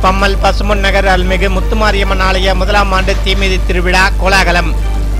பம்மல் பசுமன் நகர் அருள்மிகு முத்துமாரியம்மன் ஆலய முதலாம் ஆண்டு தீமிதி திருவிழா கோலாகலம்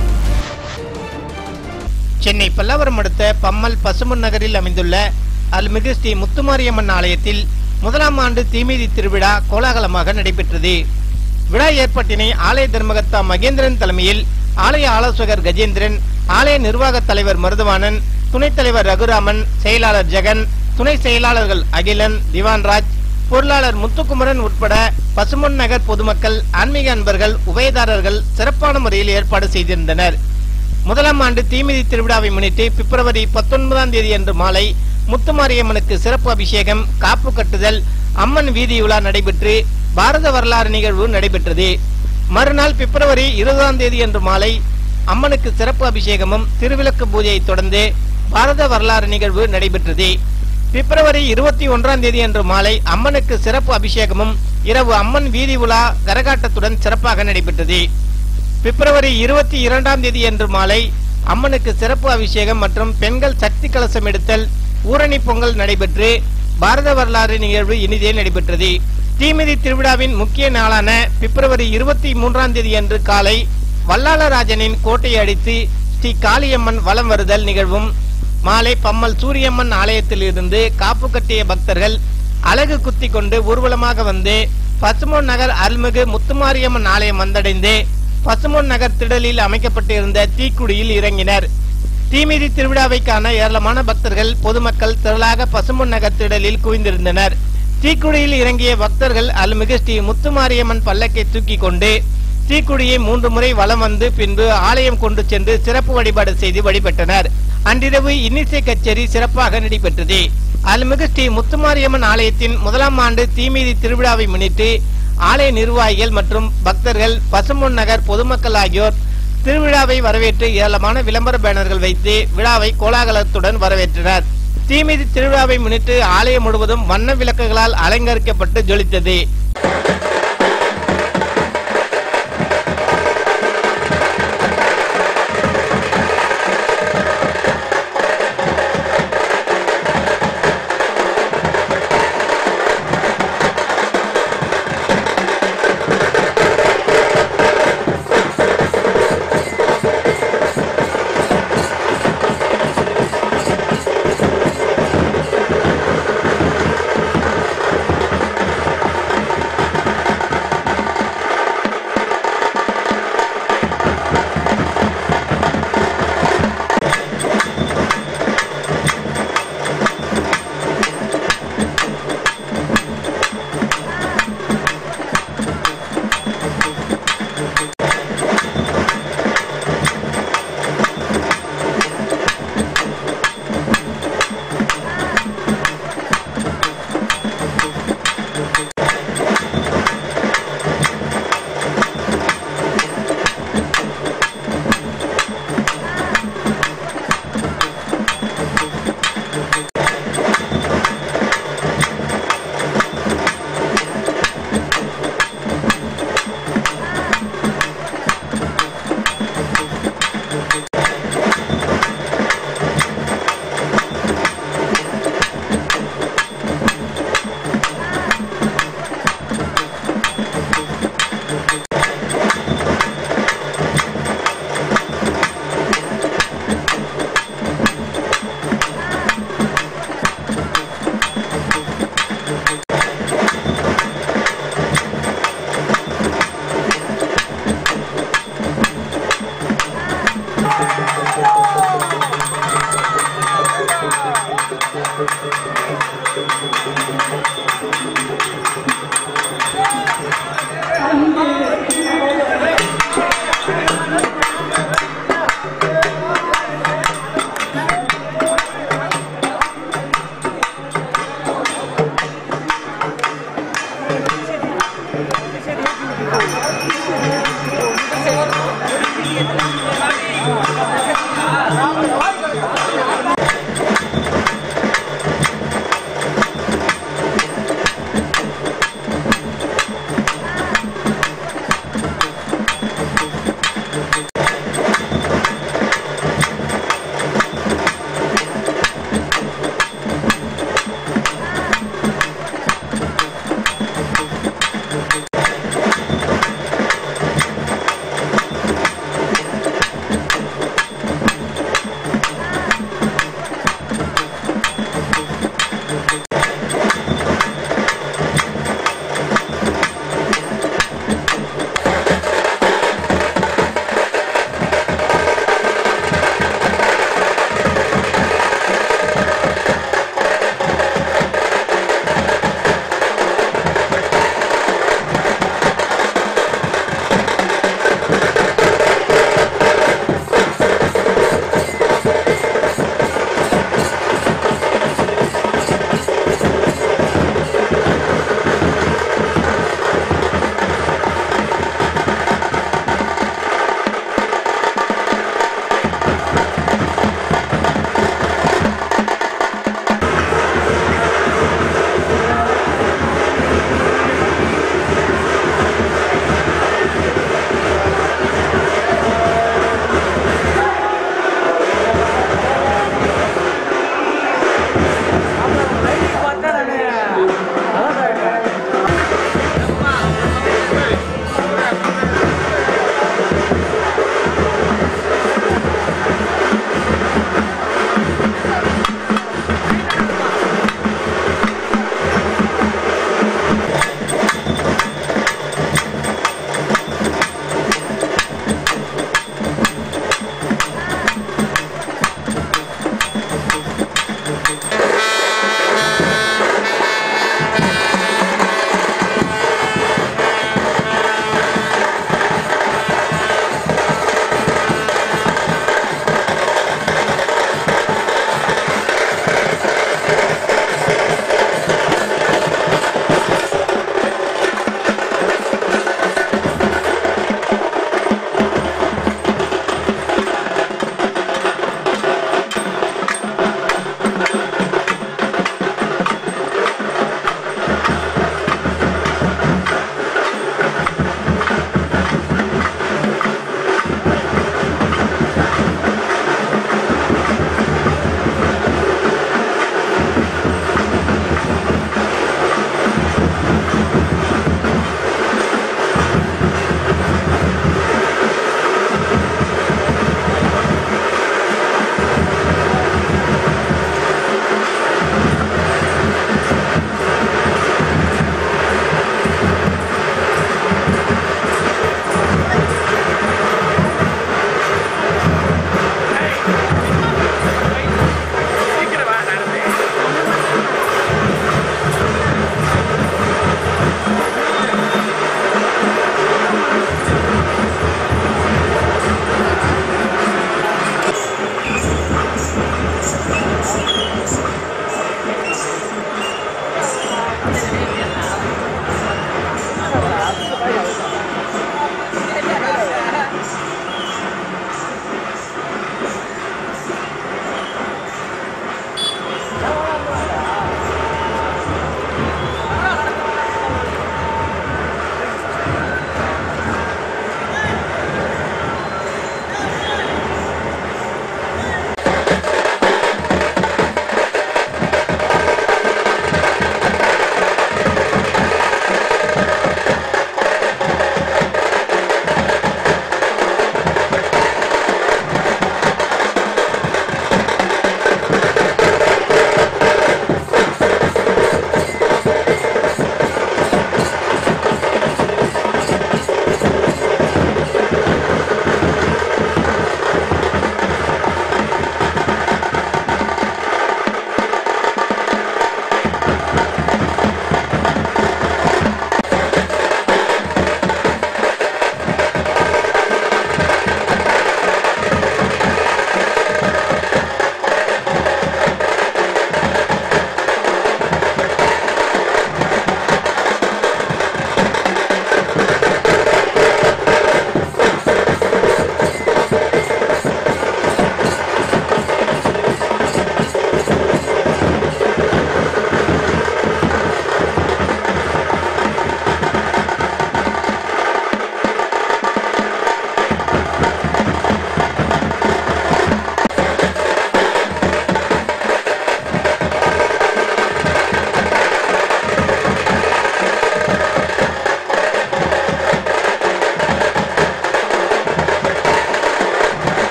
சென்னை பல்லாவரம் அடுத்த பம்மல் பசுமன் நகரில் அமைந்துள்ள அருள்மிகு ஸ்ரீ முத்துமாரியம்மன் ஆலயத்தில் முதலாம் ஆண்டு தீமிதி திருவிழா கோலாகலமாக நடைபெற்றது விழா ஏற்பாட்டினை ஆலய தர்மகர்த்தா மகேந்திரன் தலைமையில் ஆலய ஆலோசகர் கஜேந்திரன் ஆலய நிர்வாக தலைவர் மருதவாணன் துணைத் தலைவர் ரகுராமன் செயலாளர் ஜெகன் துணை செயலாளர்கள் அகிலன் திவான்ராஜ் பொருளாளர் முத்துக்குமரன் உட்பட பசுமன் நகர் பொதுமக்கள் ஆன்மீக அன்பர்கள் உபயதாரர்கள் சிறப்பான முறையில் ஏற்பாடு செய்திருந்தனர் முதலாம் ஆண்டு தீமிதி திருவிழாவை முன்னிட்டு பிப்ரவரி பத்தொன்பதாம் தேதி அன்று மாலை முத்துமாரியம்மனுக்கு சிறப்பு அபிஷேகம் காப்பு கட்டுதல் அம்மன் வீதி உலா நடைபெற்று பாரத வரலாறு நிகழ்வு நடைபெற்றது மறுநாள் பிப்ரவரி இருபதாம் தேதி அன்று மாலை அம்மனுக்கு சிறப்பு அபிஷேகமும் திருவிளக்கு பூஜையை தொடர்ந்து பாரத வரலாறு நிகழ்வு நடைபெற்றது பிப்ரவரி இருபத்தி ஒன்றாம் தேதி அன்று மாலை அம்மனுக்கு சிறப்பு அபிஷேகமும் இரவு அம்மன் வீதி உலா கரகாட்டத்துடன் சிறப்பாக நடைபெற்றது பிப்ரவரி இருபத்தி இரண்டாம் தேதி அன்று மாலை அம்மனுக்கு சிறப்பு அபிஷேகம் மற்றும் பெண்கள் சக்தி கலசம் எடுத்தல் ஊரணி பொங்கல் நடைபெற்று பாரத வரலாறு நிகழ்வு இனிதே நடைபெற்றது தீமிதி திருவிழாவின் முக்கிய நாளான பிப்ரவரி இருபத்தி மூன்றாம் தேதி அன்று காலை வல்லாளராஜனின் கோட்டையை அடித்து ஸ்ரீ காளியம்மன் வலம் வருதல் நிகழ்வும் மாலை பம்மல் சூரியம்மன் ஆலயத்தில் இருந்து காப்பு கட்டிய பக்தர்கள் அழகு குத்தி கொண்டு ஊர்வலமாக வந்து பசுமோன் நகர் அருள்மிகு முத்துமாரியம்மன் ஆலயம் வந்தடைந்து பசுமோன் நகர் திடலில் அமைக்கப்பட்டிருந்த தீக்குடியில் இறங்கினர் தீமிதி திருவிழாவை காண ஏராளமான பக்தர்கள் பொதுமக்கள் திரளாக பசுமொன் நகர் திடலில் குவிந்திருந்தனர் தீக்குடியில் இறங்கிய பக்தர்கள் அருள்மிகு ஸ்ரீ முத்துமாரியம்மன் பல்லக்கை தூக்கி கொண்டு தீக்குடியை மூன்று முறை வலம் வந்து பின்பு ஆலயம் கொண்டு சென்று சிறப்பு வழிபாடு செய்து வழிபட்டனர் அன்றிரவு இன்னிசை கச்சேரி சிறப்பாக நடைபெற்றது அருள்மிகு ஸ்ரீ முத்துமாரியம்மன் ஆலயத்தின் முதலாம் ஆண்டு தீமிதி திருவிழாவை முன்னிட்டு ஆலய நிர்வாகிகள் மற்றும் பக்தர்கள் பசும்பொன் நகர் பொதுமக்கள் ஆகியோர் திருவிழாவை வரவேற்று ஏராளமான விளம்பர பேனர்கள் வைத்து விழாவை கோலாகலத்துடன் வரவேற்றனர் தீமிதி திருவிழாவை முன்னிட்டு ஆலயம் முழுவதும் வண்ண விளக்குகளால் அலங்கரிக்கப்பட்டு ஜொலித்தது Thank you.